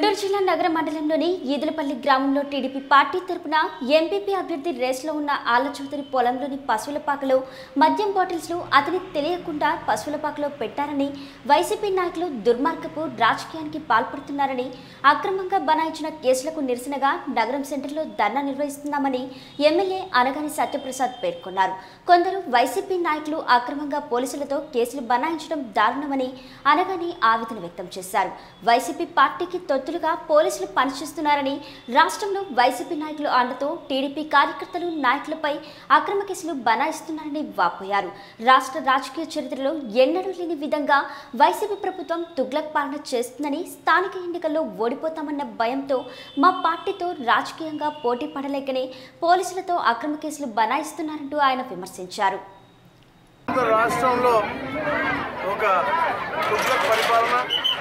గుంటూరు జిల్లా నగర మండలంలోని ఈదులపల్లి గ్రామంలో టీడీపీ పార్టీ తరపున ఎంపీపీ అభ్యర్థి రేసులో ఉన్న ఆళ్ల చౌదరి పొలంలోని పశువుల పాకలో మద్యం బాటిల్స్ను అతనికి తెలియకుండా పశువుల పాకలో పెట్టారని వైసీపీ నాయకులు దుర్మార్గపు రాజకీయానికి పాల్పడుతున్నారని అక్రమంగా బనాయించిన కేసులకు నిరసనగా నగరం సెంటర్లో ధర్నా నిర్వహిస్తున్నామని ఎమ్మెల్యే అనగాని సత్యప్రసాద్ పేర్కొన్నారు కొందరు వైసీపీ నాయకులు అక్రమంగా పోలీసులతో కేసులు బనాయించడం దారుణమని అనగాని ఆవేదన వ్యక్తం చేశారు వైసీపీ పార్టీకి తొత్తులుగా పోలీసులు పనిచేస్తున్నారని రాష్ట్రంలో వైసీపీ నాయకులు అండతో టీడీపీ కార్యకర్తలు నాయకులపై అక్రమ కేసులు బనాయిస్తున్నారని వాపోయారు రాష్ట్ర రాజకీయ చరిత్రలో ఎన్నడూ లేని విధంగా వైసీపీ ప్రభుత్వం తుగ్లక్ పాలన చేస్తుందని స్థానిక ఎన్నికల్లో ఓడిపోతామన్న భయంతో మా పార్టీతో రాజకీయంగా పోటీ పడలేకనే పోలీసులతో అక్రమ కేసులు బనాయిస్తున్నారంటూ ఆయన విమర్శించారు ఆంధ్ర రాష్ట్రంలో ఒక తుగ్లక్ పరిపాలన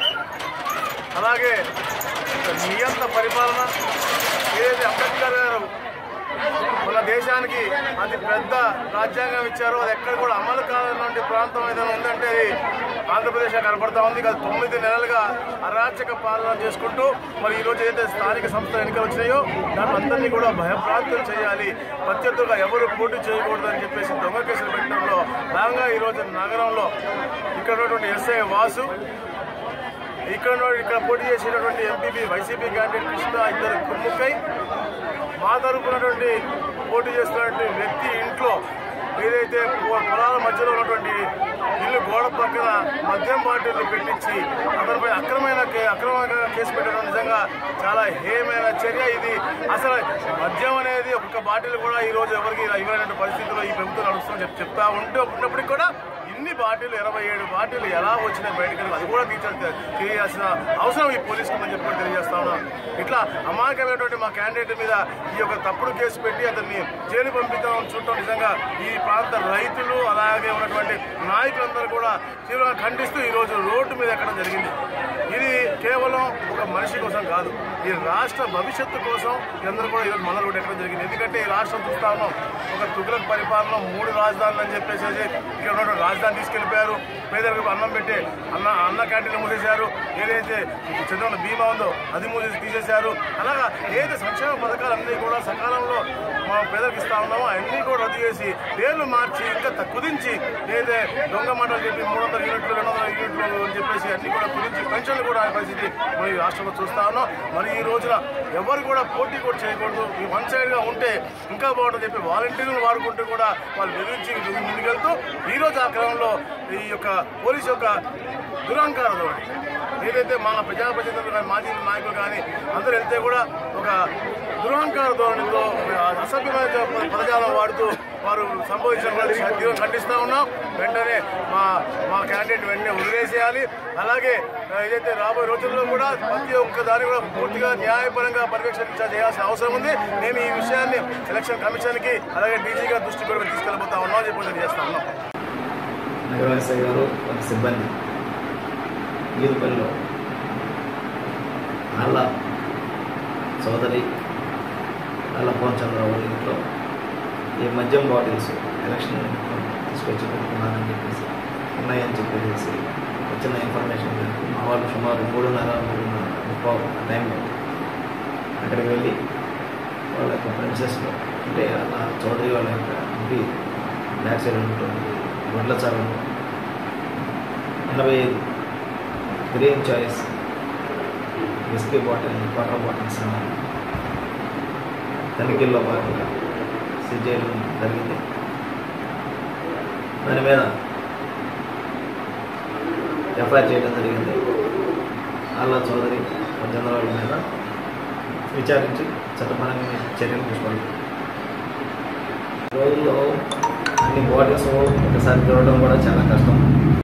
అలాగే ఒక నియంత్ర పరిపాలన ఏదైతే అంబేద్కర్ గారు మన దేశానికి అతి పెద్ద రాజ్యాంగం ఇచ్చారో అది ఎక్కడ కూడా అమలు కానటువంటి ప్రాంతం ఏదైనా ఉందంటే అది ఆంధ్రప్రదేశ్ కనపడతా ఉంది గత తొమ్మిది నెలలుగా అరాచక పాలన చేసుకుంటూ మరి ఈ రోజు ఏదైతే స్థానిక సంస్థల ఎన్నికలు వచ్చినాయో దాని అందరినీ కూడా భయప్రాంతం చేయాలి ప్రత్యర్థులుగా ఎవరు పోటీ చేయకూడదు అని చెప్పేసి దొంగ కేసులు పెట్టడంలో భాగంగా ఈ రోజు నగరంలో ఇక్కడ ఉన్నటువంటి ఎస్ఐ వాసు ఇక్కడ ఉన్న- ఇక్కడ పోటీ చేసినటువంటి ఎంపీపీ వైసీపీ క్యాండిడేట్ కృష్ణ ఇద్దరు కుమ్ముక్కై మా తరపునటువంటి పోటీ చేస్తున్నటువంటి వ్యక్తి ఇంట్లో ఏదైతే పొ- పొలాల మధ్యలో ఉన్నటువంటి ఇల్లు గోడ పక్కన మద్యం బాటిల్ని పెట్టించి అతనిపై అక్రమైన కే- అక్రమంగా కేసు పెట్టడం నిజంగా చాలా హేయమైన చర్య ఇది అసలు మద్యం అనేది ఒక్క బాటిల్ కూడా ఈ రోజు ఎవరికి ఇవ్వలేని పరిస్థితుల్లో ఈ ప్రభుత్వం నడుస్తుందని చెప్పి చెప్తా ఉంటే ఉన్నప్పటికీ కూడా ఇన్ని బాటిల్ ఇరవై ఏడు బాటిల్ ఎలా వచ్చినాయి బయటకు అది కూడా తీర్చాల్సిన తెలియాల్సిన అవసరం ఈ పోలీసుకు ఉందని చెప్పి తెలియజేస్తా ఉన్నాను ఇట్లా అమాయకమైనటువంటి మా క్యాండిడేట్ మీద ఈ యొక్క తప్పుడు కేసు పెట్టి అతన్ని జైలు పంపించడం చూడటం నిజంగా ఈ ప్రాంత రైతులు అలాగే ఉన్నటువంటి నాయకులందరూ కూడా తీవ్రంగా ఖండిస్తూ ఈరోజు రోడ్డు మీద ఎక్కడం జరిగింది ఇది కేవలం ఒక మనిషి కోసం కాదు ఈ రాష్ట్ర భవిష్యత్తు కోసం అందరూ కూడా ఈరోజు మన రోడ్డు ఎక్కడం జరిగింది ఎందుకంటే ఈ రాష్ట్రం చూస్తా ఉన్నాం ఒక తుగ్లక్ పరిపాలన మూడు రాజధానులు అని చెప్పేసి ఇక్కడ ఉన్నటువంటి రాజధాని తీసుకెళ్లిపోయారు పేదలకు అన్నం పెట్టి అన్న అన్న క్యాంటీన్ మూసేశారు ఏదైతే చంద్రబాబు బీమా ఉందో అది మూసేసి తీసేశారు అలాగా ఏదైతే సంక్షేమ పథకాలన్నీ కూడా సకాలంలో మా పేదలకు ఇస్తా ఉన్నామో అన్నీ కూడా రద్దు చేసి పేర్లు మార్చి ఇంకా త- కుదించి ఏదైతే దొంగ మాటలు చెప్పి మూడు వందల యూనిట్లు రెండు వందల యూనిట్లు అని చెప్పేసి అన్ని కూడా కుదించి పెన్షన్లు కూడా అనే పరిస్థితి మనం ఈ రాష్ట్రంలో చూస్తా ఉన్నాం మరి ఈ రోజున ఎవరు కూడా పోటీ కూడా చేయకూడదు ఈ వన్ సైడ్ గా ఉంటే ఇంకా బాగుంటుంది చెప్పి వాలంటీర్లు వాడుకుంటూ కూడా వాళ్ళు బెదిరించి ముందుకెళ్తూ ఈ రోజు ఆ క్రమంలో ఈ యొక్క పోలీసు యొక్క దురహంకార ధోరణి ఏదైతే మా ప్రజాప్రతినిధులు కానీ మాజీ నాయకులు కానీ అందరూ వెళ్తే కూడా ఒక దురహంకార ధోరణితో అసభ్యమైన పదజాలం వాడుతూ వారు సంభవించిన వారిని తీవ్రంగా ఖండిస్తూ ఉన్నాం వెంటనే మా మా క్యాండిడేట్ వెంటనే వదిలేసేయాలి అలాగే ఆ, ఏదైతే రాబోయే రోజుల్లో కూడా ప్రతి ఒక్క దాన్ని కూడా పూర్తిగా న్యాయపరంగా పర్యవేక్షణ చేయాల్సిన అవసరం ఉంది మేము ఈ విషయాన్ని ఎలక్షన్ కమిషన్కి అలాగే డీజీ గారి దృష్టికి కూడా తీసుకెళ్ళబోతా ఉన్నాం అని చెప్పి తెలియజేస్తా ఉన్నాం నగర ఎస్ఐ గారు కొంత సిబ్బంది ఈదుపల్లిలో నల్ల సోదరి నల్ల చంద్రరావు ఇంట్లో ఈ మద్యం బాటిల్స్ ఎలక్షన్ తీసుకొచ్చి పెట్టుకున్నారని చెప్పేసి ఉన్నాయని చెప్పేసి వచ్చిన ఇన్ఫర్మేషన్ మేరకు మా వాళ్ళు సుమారు మూడున్నర మూడున్నర ముప్పై ఆ టైంలో అక్కడికి వెళ్ళి వాళ్ళ యొక్క ప్రిన్సెస్లో అంటే అలా చౌదరి వాళ్ళ యొక్క ఇంటి బ్యాక్ సైడ్ ఉంటుంది వడ్ల చాలను ఎనభై ఐదు green choice whisky bottle water bottles తనిఖీల్లో భాగంగా సీజ్ చేయడం జరిగింది దాని మీద ఎఫ్ఐఆర్ చేయడం జరిగింది అల్లా చౌదరి చంద్రబాబు మీద విచారించి చట్టపరంగా చర్యలు తీసుకోవాలి రోజుల్లో అన్ని బాటిల్స్ ఒకసారి చూడడం కూడా చాలా కష్టం